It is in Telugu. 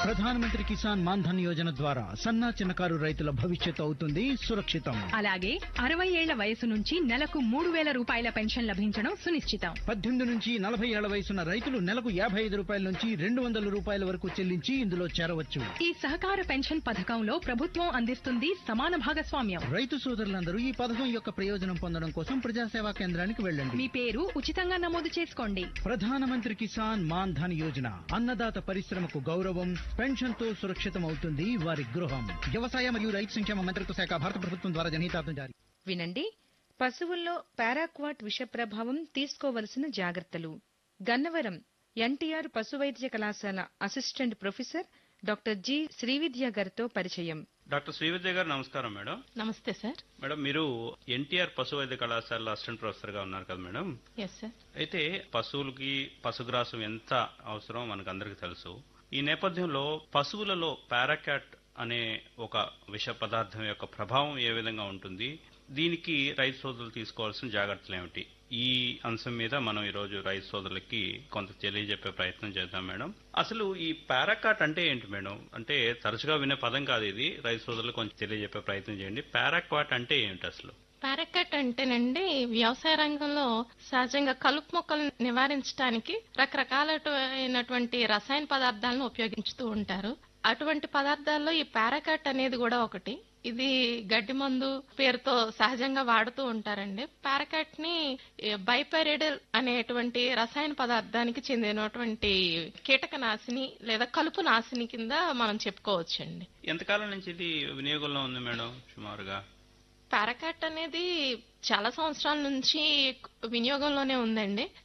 ప్రధానమంత్రి కిసాన్ మాన్ ధన్ యోజన ద్వారా సన్నా చిన్నకారు రైతుల భవిష్యత్తు అవుతుంది సురక్షితం అలాగే అరవై ఏళ్ల వయసు నుంచి నెలకు మూడు వేల రూపాయల పెన్షన్ లభించడం సునిశ్చితం పద్దెనిమిది నుంచి నలభై ఏళ్ల వయసున్న రైతులు నెలకు యాభై ఐదు రూపాయల నుంచి రెండు వందల రూపాయల వరకు చెల్లించి ఇందులో చేరవచ్చు ఈ సహకార పెన్షన్ పథకంలో ప్రభుత్వం అందిస్తుంది సమాన భాగస్వామ్యం రైతు సోదరులందరూ ఈ పథకం యొక్క ప్రయోజనం పొందడం కోసం ప్రజాసేవా కేంద్రానికి వెళ్ళండి మీ పేరు ఉచితంగా నమోదు చేసుకోండి ప్రధానమంత్రి కిసాన్ మాన్ ధన్ యోజన అన్నదాత పరిశ్రమకు గౌరవం పెన్షన్ తో సురక్షితం అవుతుంది వారి గృహం వ్యవసాయ మరియు రైతు సంక్షేమ మంత్రిత్వ శాఖ భారత ప్రభుత్వం ద్వారా జనహితార్థం జారీ వినండి పశువుల్లో పారాక్వాట్ విష ప్రభావం తీసుకోవలసిన జాగ్రత్తలు గన్నవరం ఎన్టీఆర్ పశువైద్య కళాశాల assistant professor doctor G Srividya గారితో పరిచయం డాక్టర్ శ్రీవిద్య గారు నమస్కారం మేడం నమస్తే సార్ మేడం మీరు ఎన్టీఆర్ పశు వైద్య కళాశాలలో అసిస్టెంట్ ప్రొఫెసర్ గా ఉన్నారు కదా మేడం ఎస్ సార్ అయితే పశువులకి పశుగ్రాసం ఎంత అవసరం మనకు అందరికీ తెలుసు ఈ నేపథ్యంలో పశువులలో పారాకాట్ అనే ఒక విష పదార్థం యొక్క ప్రభావం ఏ విధంగా ఉంటుంది దీనికి రైతు సోదరులు తీసుకోవాల్సిన జాగ్రత్తలు ఏమిటి ఈ అంశం మీద మనం ఈ రోజు రైతు సోదరులకి కొంత తెలియజెప్పే ప్రయత్నం చేద్దాం మేడం అసలు ఈ పారాకాట్ అంటే ఏంటి మేడం అంటే తరచుగా వినే పదం కాదు ఇది రైతు సోదరులకు కొంచెం తెలియజెప్పే ప్రయత్నం చేయండి పారాక్వాట్ అంటే ఏమిటి అసలు పారాకట్ అంటేనండి వ్యవసాయ రంగంలో సహజంగా కలుపు మొక్కలు నివారించడానికి రకరకాలైనటువంటి రసాయన పదార్థాలను ఉపయోగించుతూ ఉంటారు అటువంటి పదార్థాల్లో ఈ పారాకట్ అనేది కూడా ఒకటి ఇది గడ్డి మందు పేరుతో సహజంగా వాడుతూ ఉంటారండి పారాకట్ ని బైపెరిడల్ అనేటువంటి రసాయన పదార్థానికి చెందినటువంటి కీటకనాశిని లేదా కలుపు నాశిని కింద మనం చెప్పుకోవచ్చండి ఎంతకాలం నుంచి ఇది వినియోగంలో ఉంది మేడం సుమారుగా పారాకాట్ అనేది చాలా సంవత్సరాల నుంచి వినియోగంలోనే ఉందండి